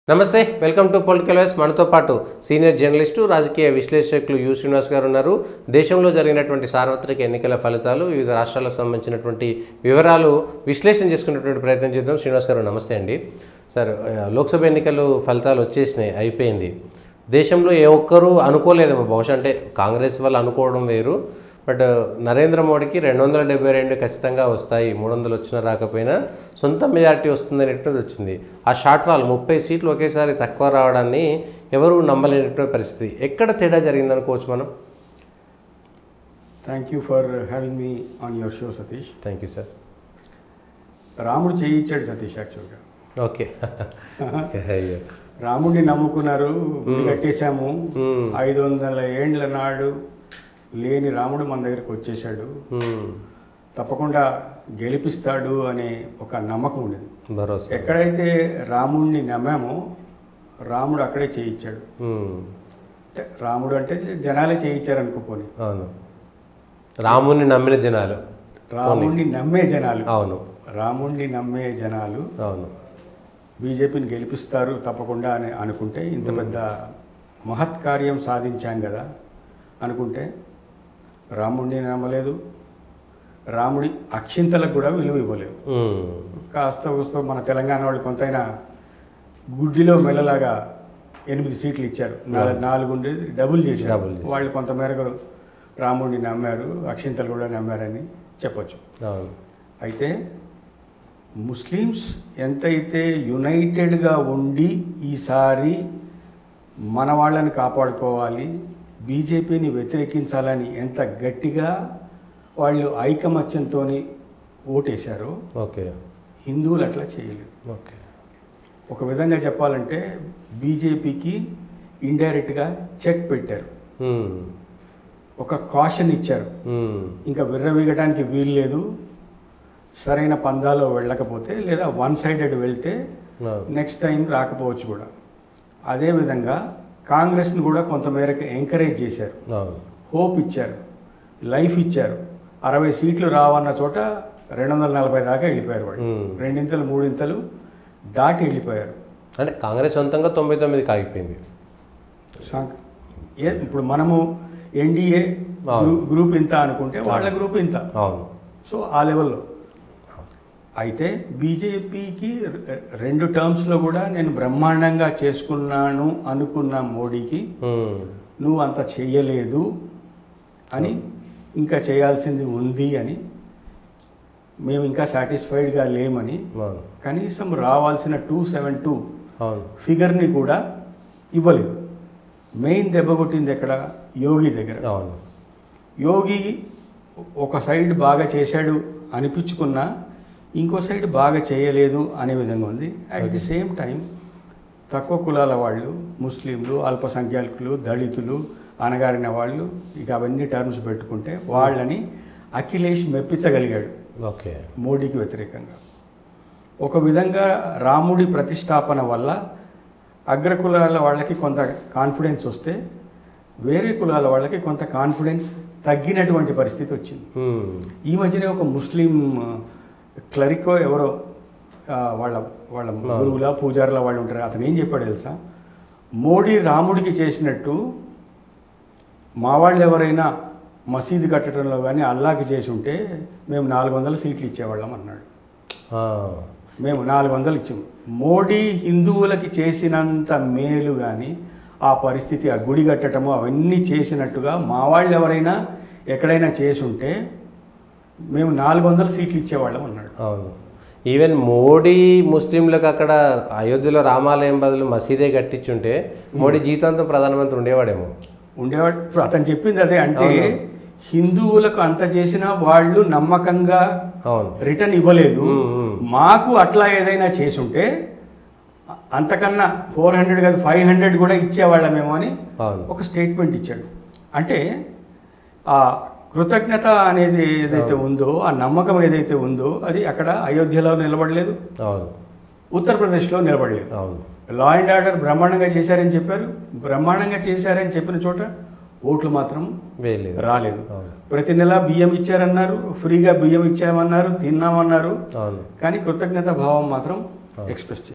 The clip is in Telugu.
నమస్తే వెల్కమ్ టు పొలిటికల్ వైస్ మనతో పాటు సీనియర్ జర్నలిస్టు రాజకీయ విశ్లేషకులు యు శ్రీనివాస్ గారు ఉన్నారు దేశంలో జరిగినటువంటి సార్వత్రిక ఎన్నికల ఫలితాలు వివిధ రాష్ట్రాలకు సంబంధించినటువంటి వివరాలు విశ్లేషణ చేసుకునేటువంటి ప్రయత్నం చేద్దాం శ్రీనివాస్ గారు నమస్తే అండి సార్ ఆ, లోక్సభ ఎన్నికలు ఫలితాలు వచ్చేసినాయి అయిపోయింది దేశంలో ఏ ఒక్కరూ అనుకోలేదేమో బహుశా అంటే కాంగ్రెస్ వాళ్ళు అనుకోవడం వేరు బట్ నరేంద్ర మోడీకి రెండు వందల డెబ్బై రెండు ఖచ్చితంగా వస్తాయి మూడు వందలు వచ్చినా రాకపోయినా సొంత మెజారిటీ వస్తుంది అనేటువంటిది వచ్చింది ఆ షార్ట్ ఫాల్ ముప్పై సీట్లు ఒకేసారి తక్కువ రావడాన్ని ఎవరు నమ్మలేనటువంటి పరిస్థితి ఎక్కడ తేడా జరిగింది అనుకోవచ్చు మనం thank you for having me on your show Satish thank you sir రాముడు చేయించాడు సతీష్ యాక్చువల్గా ఓకే అయ్యో రాముడిని నమ్ముకున్నారు గుడి కట్టేశాము మ్మ్. ఐదు వందల ఏండ్ల నాడు లేని రాముడు మన దగ్గరికి వచ్చేసాడు మ్మ్. తప్పకుండా గెలిపిస్తాడు అనే ఒక నమ్మకం ఉండేది భరోసా ఎక్కడైతే రాముడిని నమ్మామో రాముడు అక్కడే చేయించాడు మ్మ్. అంటే రాముడు అంటే జనాలే చేయించారు అనుకోపోని అవును రాముని నమ్మిన జనాలు రాముడిని నమ్మే జనాలు అవును రాముడిని నమ్మే జనాలు అవును బీజేపీని గెలిపిస్తారు తప్పకుండా అని అనుకుంటే ఇంత పెద్ద మహత్ కార్యం సాధించాం కదా అనుకుంటే రాముడిని నమ్మలేదు రాముడి అక్షింతలకు కూడా విలువ ఇవ్వలేదు మ్మ్. కాస్త వస్తూ మన తెలంగాణ వాళ్ళు కొంతైనా గుడ్డిలో మెల్లలాగా ఎనిమిది సీట్లు ఇచ్చారు నాలుగు నాలుగు ఉండేది డబుల్ చేశారు డబుల్ చేశారు. వాళ్ళు కొంతమేరకు రాముడిని నమ్మారు అక్షింతలు కూడా నమ్మారని చెప్పొచ్చు అవును అయితే ముస్లిమ్స్ ఎంతైతే యునైటెడ్గా ఉండి ఈసారి మన వాళ్ళని కాపాడుకోవాలి బీజేపీని వ్యతిరేకించాలని ఎంత గట్టిగా వాళ్ళు ఐకమత్యంతో ఓటేశారో ఓకే హిందువులు అట్లా చేయలేదు ఓకే ఒక విధంగా చెప్పాలంటే బీజేపీకి ఇండైరెక్ట్గా చెక్ పెట్టారు మ్మ్. ఒక కాషన్ ఇచ్చారు మ్మ్. ఇంకా విర్రవీగటానికి వీలు లేదు సరైన పందాలో వెళ్ళకపోతే లేదా వన్ సైడెడ్ వెళ్తే అవును. నెక్స్ట్ టైం రాకపోవచ్చు కూడా అదేవిధంగా కాంగ్రెస్ని కూడా కొంతమేరకు ఎంకరేజ్ చేశారు అవును హోప్ ఇచ్చారు లైఫ్ ఇచ్చారు అరవై సీట్లు రావన్న చోట రెండు వందల నలభై దాకా వెళ్ళిపోయారు వాళ్ళు Hmm. రెండింతలు మూడింతలు దాటి వెళ్ళిపోయారు అంటే కాంగ్రెస్ సొంతంగా తొంభై తొమ్మిదికి ఆగిపోయింది శాంక్- ఏ ఇప్పుడు మనము ఎన్డీఏ అవును. గ్రూప్ ఇంత అనుకుంటే వాళ్ళ గ్రూప్ ఇంత అవును సో ఆ లెవెల్లో అయితే బీజేపీకి రె- రెండు టర్మ్స్లో కూడా నేను బ్రహ్మాండంగా చేసుకున్నాను అనుకున్న మోడీకి మ్మ్. నువ్వు అంత చెయ్యలేదు అని ఇంకా చేయాల్సింది ఉంది అని మేము ఇంకా సాటిస్ఫైడ్గా లేమని అవును కనీసం రావాల్సిన టూ సెవెన్ టూ అవును ఫిగర్ని కూడా ఇవ్వలేదు మెయిన్ దెబ్బ కొట్టింది ఎక్కడ యోగి దగ్గర అవును యోగి ఒక సైడ్ బాగా చేశాడు అనిపించుకున్నా ఇంకో సైడ్ బాగా చేయలేదు అనే విధంగా ఉంది అట్ ది సేమ్ టైం తక్కువ కులాల వాళ్ళు ముస్లింలు అల్పసంఖ్యాకులు దళితులు అనగారిన వాళ్ళు ఇక అవన్నీ టర్మ్స్ పెట్టుకుంటే వాళ్ళని అఖిలేష్ మెప్పించగలిగాడు ఓకే మోడీకి వ్యతిరేకంగా ఒక విధంగా రాముడి ప్రతిష్టాపన వల్ల అగ్రకులాల వాళ్ళకి కొంత కాన్ఫిడెన్స్ వస్తే వేరే కులాల వాళ్ళకి కొంత కాన్ఫిడెన్స్ తగ్గినటువంటి పరిస్థితి వచ్చింది మ్మ్. ఈ మధ్యనే ఒక ముస్లిం క్లరికో ఎవరో ఆ, వాళ్ళ వాళ్ళ గురువుల పూజారుల వాళ్ళు ఉంటారు అతను ఏం చెప్పాడు తెలుసా మోడీ రాముడికి చేసినట్టు మా వాళ్ళు ఎవరైనా మసీదు కట్టడంలో కానీ అల్లాకి చేసి ఉంటే మేము నాలుగు వందల సీట్లు ఇచ్చేవాళ్ళం అన్నాడు ఆ. మేము నాలుగు వందలు ఇచ్చాము మోడీ హిందువులకి చేసినంత మేలు కానీ ఆ పరిస్థితి ఆ గుడి కట్టడము అవన్నీ చేసినట్టుగా మా వాళ్ళు ఎవరైనా ఎక్కడైనా చేసి ఉంటే మేము నాలుగు వందల సీట్లు ఇచ్చేవాళ్ళం అన్నాడు అవును ఈవెన్ మోడీ ముస్లింలకు అక్కడ అయోధ్యలో రామాలయం బదులు మసీదే కట్టించుంటే మోడీ జీవితాంతం ప్రధానమంత్రి ఉండేవాడేమో ఉండేవాడు ఇప్పుడు అతను చెప్పింది అదే అంటే అవును. హిందువులకు అంత చేసినా వాళ్ళు నమ్మకంగా అవును రిటర్న్ ఇవ్వలేదు మ్మ్, మ్మ్. మాకు అట్లా ఏదైనా చేసుంటే అంతకన్నా ఫోర్ హండ్రెడ్ కాదు ఫైవ్ హండ్రెడ్ కూడా ఇచ్చేవాళ్ళమేమో అని అవును ఒక స్టేట్మెంట్ ఇచ్చాడు అంటే ఆ కృతజ్ఞత అనేది ఏదైతే ఉందో ఆ నమ్మకం ఏదైతే ఉందో అది అక్కడ అయోధ్యలో నిలబడలేదు అవును ఉత్తరప్రదేశ్లో నిలబడలేదు అవును లా అండ్ ఆర్డర్ బ్రహ్మాండంగా చేశారని చెప్పారు బ్రహ్మాండంగా చేశారని చెప్పిన చోట ఓట్లు మాత్రం వేయలేదు రాలేదు అవును ప్రతి నెల బియ్యం ఇచ్చారన్నారు ఫ్రీగా బియ్యం ఇచ్చామన్నారు తిన్నామన్నారు అవును కానీ కృతజ్ఞత భావం మాత్రం అవును. ఎక్స్ప్రెస్